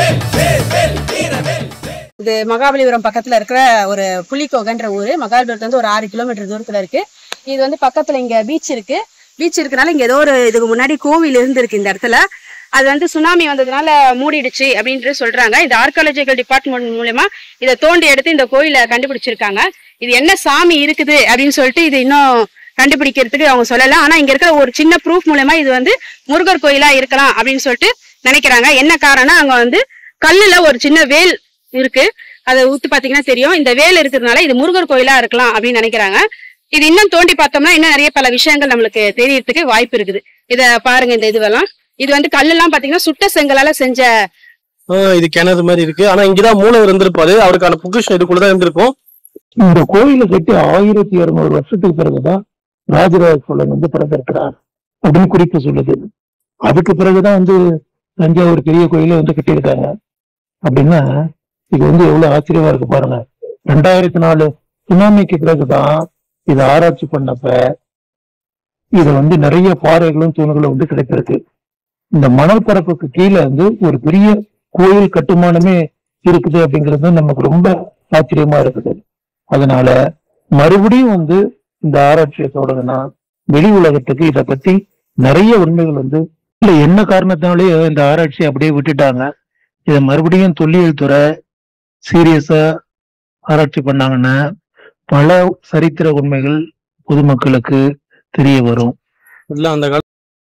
இது மகாபலிபுரம் பக்கத்துல இருக்கிற ஒரு புலிக்கோகன்ற ஊரு மகாபலிபுரத்துல இருந்து ஒரு ஆறு கிலோமீட்டர் தூரத்துல இருக்கு இது வந்து பக்கத்துல இங்க பீச் இருக்கு பீச் இருக்கனால இங்க ஏதோ ஒரு இதுக்கு முன்னாடி கோவில் இருந்திருக்கு இந்த இடத்துல அது வந்து சுனாமி வந்ததுனால மூடிடுச்சு அப்படின்ட்டு சொல்றாங்க இந்த ஆர்காலஜிக்கல் டிபார்ட்மெண்ட் மூலயமா இதை தோண்டி எடுத்து இந்த கோயிலை கண்டுபிடிச்சிருக்காங்க இது என்ன சாமி இருக்குது அப்படின்னு சொல்லிட்டு இது இன்னும் கண்டுபிடிக்கிறதுக்கு அவங்க சொல்லல ஆனா இங்க இருக்கிற ஒரு சின்ன ப்ரூஃப் மூலமா இது வந்து முருகர் கோயிலா இருக்கலாம் அப்படின்னு சொல்லிட்டு நினைக்கிறாங்க என்ன காரணம் அங்க வந்து கல்லுல ஒரு சின்ன வேல் இருக்கு அதை ஊத்து பாத்தீங்கன்னா தெரியும் இந்த வேல் இருக்கிறதுனால இது முருகர் கோயிலா இருக்கலாம் அப்படின்னு நினைக்கிறாங்க இது இன்னும் தோண்டி பார்த்தோம்னா இன்னும் நிறைய பல விஷயங்கள் நம்மளுக்கு தெரியறதுக்கு வாய்ப்பு இருக்குது இத பாருங்க இந்த இதுவெல்லாம் இது வந்து கல்லெல்லாம் பாத்தீங்கன்னா சுட்ட செங்கலால செஞ்ச ஆஹ் இது கிணறு மாதிரி இருக்கு ஆனா இங்கதான் மூலவர் இருந்திருப்பாரு அவருக்கான பொக்கிஷம் இதுக்குள்ளதான் இருந்திருக்கும் இந்த கோயிலை கட்டி ஆயிரத்தி இருநூறு வருஷத்துக்கு பிறகுதான் ராஜராஜ சோழன் வந்து பிறந்திருக்கிறார் அப்படின்னு குறிப்பு சொல்லுது அதுக்கு பிறகுதான் வந்து தஞ்சாவூர் பெரிய கோயிலை வந்து கட்டியிருக்காங்க அப்படின்னா இது வந்து எவ்வளவு ஆச்சரியமா இருக்கு பாருங்க ரெண்டாயிரத்தி நாலு சுனாமிக்கு பிறகுதான் இதை ஆராய்ச்சி பண்ணப்ப இது வந்து நிறைய பாறைகளும் தூண்களும் வந்து கிடைத்திருக்கு இந்த மணல் பரப்புக்கு கீழே வந்து ஒரு பெரிய கோயில் கட்டுமானமே இருக்குது அப்படிங்கிறது நமக்கு ரொம்ப ஆச்சரியமா இருக்குது அதனால மறுபடியும் வந்து இந்த ஆராய்ச்சியை தொடங்கினா வெளி உலகத்துக்கு இத பத்தி நிறைய உண்மைகள் வந்து இல்ல என்ன காரணத்தினாலே இந்த ஆராய்ச்சியை அப்படியே விட்டுட்டாங்க இதை மறுபடியும் தொல்லியல் துறை சீரியஸா ஆராய்ச்சி பண்ணாங்கன்னா பல சரித்திர உண்மைகள் பொதுமக்களுக்கு தெரிய வரும் இல்ல அந்த கால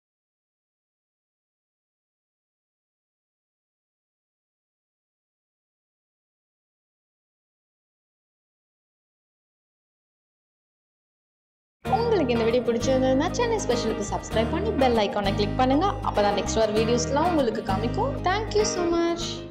உங்களுக்கு இந்த வீடியோ பிடிச்சிருந்ததுன்னா சென்னை ஸ்பெஷலுக்கு சப்ஸ்கிரைப் பண்ணி பெல் ஐக்கானை கிளிக் பண்ணுங்க அப்பதான் நெக்ஸ்ட் வர வீடியோஸ்லாம் உங்களுக்கு காமிக்கும் தேங்க்யூ ஸோ மச்